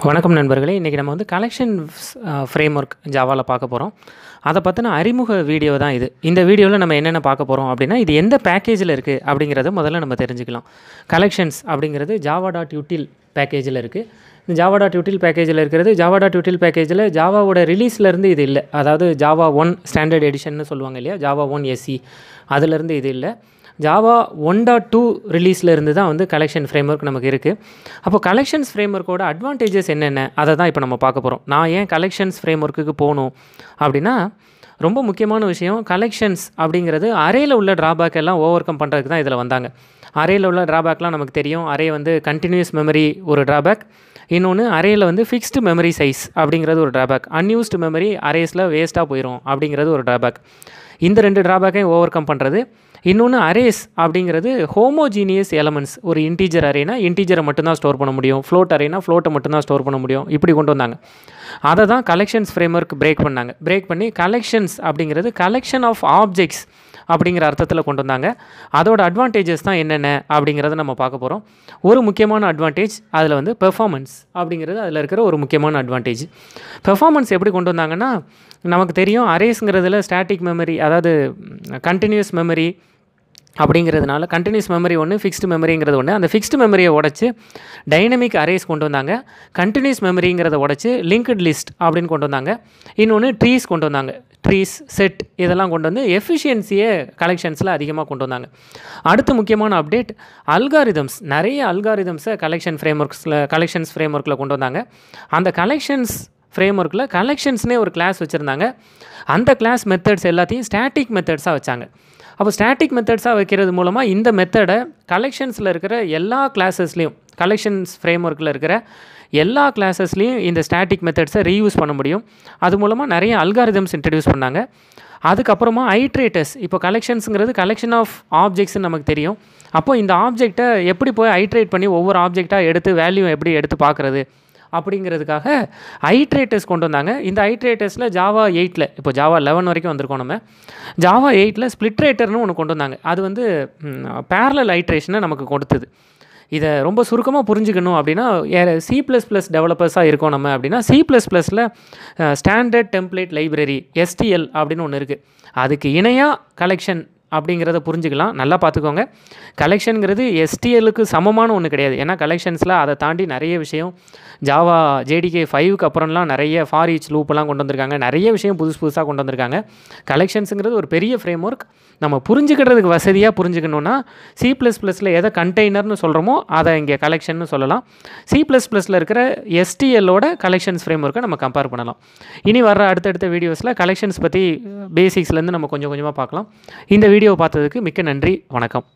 வணக்கம் நண்பர்களே இன்றைக்கி நம்ம வந்து கலெக்ஷன்ஸ் ஃப்ரேம் ஒர்க் ஜாவாவில் பார்க்க போகிறோம் அதை பற்றின அறிமுக வீடியோ தான் இது இந்த வீடியோவில் நம்ம என்னென்ன பார்க்க போகிறோம் அப்படின்னா இது எந்த பேக்கேஜில் இருக்குது அப்படிங்கிறத முதல்ல நம்ம தெரிஞ்சுக்கலாம் கலெக்ஷன்ஸ் அப்படிங்கிறது ஜாவா டாட் யூட்டில் பேக்கேஜில் இருக்குது இந்த ஜாவா டாட் யூட்டில் பேக்கேஜில் இருக்கிறது ஜாவா டாட் யூட்டில் பேக்கேஜில் ஜாவாவோட ரிலீஸ்லேருந்து இது இல்லை அதாவது ஜாவா ஒன் ஸ்டாண்டர்ட் எடிஷன்னு சொல்லுவாங்க இல்லையா ஜாவா ஒன் எஸ்சி அதுலேருந்து இது இல்லை ஜாவா ஒன் டாட் டூ ரிலீஸில் இருந்து தான் வந்து கலெக்ஷன் ஃப்ரேம் ஒர்க் நமக்கு இருக்குது அப்போ கலெக்ஷன்ஸ் ஃப்ரேம் ஒர்க்கோட அட்வான்டேஜஸ் என்னென்ன அதை தான் இப்போ நம்ம பார்க்க போகிறோம் நான் ஏன் கலெக்ஷன்ஸ் ஃப்ரேம் ஒர்க்குக்கு போகணும் அப்படின்னா ரொம்ப முக்கியமான விஷயம் கலெக்ஷன்ஸ் அப்படிங்கிறது அறையில் உள்ள ட்ராபேக் எல்லாம் ஓவர் கம் பண்ணுறதுக்கு தான் இதில் வந்தாங்க அறையில் உள்ள ட்ராபேக்லாம் நமக்கு தெரியும் அரே வந்து கண்டினியூஸ் மெமரி ஒரு ட்ராபேக் இன்னொன்று அரேயில் வந்து ஃபிக்ஸ்டு மெமரி சைஸ் அப்படிங்கிறது ஒரு ட்ராபேக் அன்யூஸ்டு மெமரி அரேஸில் வேஸ்ட்டாக போயிடும் அப்படிங்கிறது ஒரு ட்ராபேக் இந்த ரெண்டு ட்ராபேக்கையும் ஓவர் கம் பண்ணுறது இன்னொன்று அரேஸ் அப்படிங்கிறது ஹோமோஜீனியஸ் எலமெண்ட்ஸ் ஒரு இன்டீஜர் அரேனா இன்டீஜரை மட்டும்தான் ஸ்டோர் பண்ண முடியும் ஃப்ளோட் அரேனா ஃப்ளோட்டை மட்டும்தான் ஸ்டோர் பண்ண முடியும் இப்படி கொண்டு வந்தாங்க அதை தான் கலெக்ஷன்ஸ் ஃப்ரேம் ஒர்க் பிரேக் பண்ணாங்க பிரேக் பண்ணி கலெக்ஷன்ஸ் அப்படிங்கிறது கலெக்ஷன் ஆஃப் ஆப்ஜெக்ட்ஸ் அப்படிங்கிற அர்த்தத்தில் கொண்டு வந்தாங்க அதோட அட்வான்டேஜஸ் தான் என்னென்ன அப்படிங்கிறத நம்ம பார்க்க போகிறோம் ஒரு முக்கியமான அட்வான்டேஜ் அதில் வந்து பெர்ஃபார்மன்ஸ் அப்படிங்கிறது அதில் இருக்கிற ஒரு முக்கியமான அட்வான்டேஜ் பெர்ஃபார்மன்ஸ் எப்படி கொண்டு வந்தாங்கன்னா நமக்கு தெரியும் அரேஸுங்கிறதுல ஸ்டாட்டிக் மெமரி அதாவது கண்டினியூஸ் மெமரி அப்படிங்கிறதுனால கண்டினியூஸ் மெமரி ஒன்று ஃபிக்ஸ்டு மெமரிங்கிறது ஒன்று அந்த ஃபிக்ஸ்டு மெமரியை உடச்சி டைனமிக் அரேஸ் கொண்டு வந்தாங்க கண்டினியூஸ் மெமரிங்கிறத உடச்சி லிங்க்டு லிஸ்ட் அப்படின்னு கொண்டு வந்தாங்க இன்னொன்று ட்ரீஸ் கொண்டு வந்தாங்க ட்ரீஸ் செட் இதெல்லாம் கொண்டு வந்து எஃபிஷியன்சியை கலெக்ஷன்ஸில் அதிகமாக கொண்டு வந்தாங்க அடுத்து முக்கியமான அப்டேட் அல்காரிதம்ஸ் நிறைய அல்காரிதம்ஸை கலெக்ஷன் ஃப்ரேம் ஒர்க்ஸில் கலெக்ஷன்ஸ் ஃப்ரேம் ஒர்க்கில் கொண்டு வந்தாங்க அந்த கலெக்ஷன்ஸ் ஃப்ரேம் ஒர்க்கில் கலெக்ஷன்ஸ்னே ஒரு கிளாஸ் வச்சுருந்தாங்க அந்த கிளாஸ் மெத்தட்ஸ் எல்லாத்தையும் ஸ்டாட்டிக் மெத்தட்ஸாக வச்சாங்க அப்போ ஸ்டாட்டிக் மெத்தட்ஸாக வைக்கிறது மூலமாக இந்த மெத்தடை கலெக்ஷன்ஸில் இருக்கிற எல்லா கிளாஸஸ்லேயும் கலெக்ஷன்ஸ் ஃப்ரேம் ஒர்க்கில் இருக்கிற எல்லா கிளாஸஸ்லேயும் இந்த ஸ்டாட்டிக் மெத்தட்ஸை ரீயூஸ் பண்ண முடியும் அது மூலமாக நிறைய அல்காரிதம்ஸ் இன்ட்ரடியூஸ் பண்ணாங்க அதுக்கப்புறமா ஐட்ரேட்டர்ஸ் இப்போ கலெக்ஷன்ஸுங்கிறது கலெக்ஷன் ஆஃப் ஆப்ஜெக்ட்ஸ்னு நமக்கு தெரியும் அப்போது இந்த ஆப்ஜெக்டை எப்படி போய் ஐட்ரேட் பண்ணி ஒவ்வொரு ஆப்ஜெக்டாக எடுத்து வேல்யூ எப்படி எடுத்து பார்க்குறது அப்படிங்கிறதுக்காக ஐட்ரேட்டர்ஸ் கொண்டு வந்தாங்க இந்த ஐட்ரேட்டர்ஸில் ஜாவா எயிட்டில் இப்போ ஜாவா லெவன் வரைக்கும் வந்திருக்கோம் நம்ம ஜாவா எயிட்டில் ஸ்ப்ளிட்ரேட்டர்னு ஒன்று கொண்டு வந்தாங்க அது வந்து பேரலல் ஐட்ரேஷனை நமக்கு கொடுத்தது இதை ரொம்ப சுருக்கமாக புரிஞ்சுக்கணும் அப்படின்னா சி ப்ளஸ் ப்ளஸ் டெவலப்பர்ஸாக இருக்கோம் நம்ம அப்படின்னா சி ப்ளஸ் ப்ளஸில் ஸ்டாண்டர்ட் டெம்ப்ளேட் லைப்ரரி எஸ்டிஎல் அப்படின்னு ஒன்று இருக்குது அதுக்கு இணையாக கலெக்ஷன் அப்படிங்கிறத புரிஞ்சுக்கலாம் நல்லா பார்த்துக்கோங்க கலெக்ஷனுங்கிறது எஸ்டிஎலுக்கு சமமான ஒன்று கிடையாது ஏன்னா கலெக்ஷன்ஸில் அதை தாண்டி நிறைய விஷயம் ஜாவா ஜேடிகே ஃபைவுக்கு அப்புறம்லாம் நிறைய ஃபார் ஈச் லூப்பெல்லாம் கொண்டு வந்திருக்காங்க நிறைய விஷயம் புதுசு புதுசாக கொண்டு வந்திருக்காங்க கலெக்ஷன்ஸுங்கிறது ஒரு பெரிய ஃப்ரேம் ஒர்க் நம்ம புரிஞ்சுக்கிறதுக்கு வசதியாக புரிஞ்சுக்கணுன்னா சி ப்ளஸ் ப்ளஸில் எதை கண்டெய்னர்னு சொல்கிறோமோ அதை இங்கே கலெக்ஷன்னு சொல்லலாம் சி ப்ளஸ் ப்ளஸில் இருக்கிற எஸ்டிஎல்லோட கலெக்ஷன்ஸ் ஃப்ரேம் ஒர்க்கை நம்ம கம்பேர் பண்ணலாம் இனி வர அடுத்தடுத்த வீடியோஸில் கலெக்ஷன்ஸ் பற்றி பேசிக்ஸ்லேருந்து நம்ம கொஞ்சம் கொஞ்சமாக பார்க்கலாம் இந்த வீடியோ பார்த்ததுக்கு மிக்க நன்றி வணக்கம்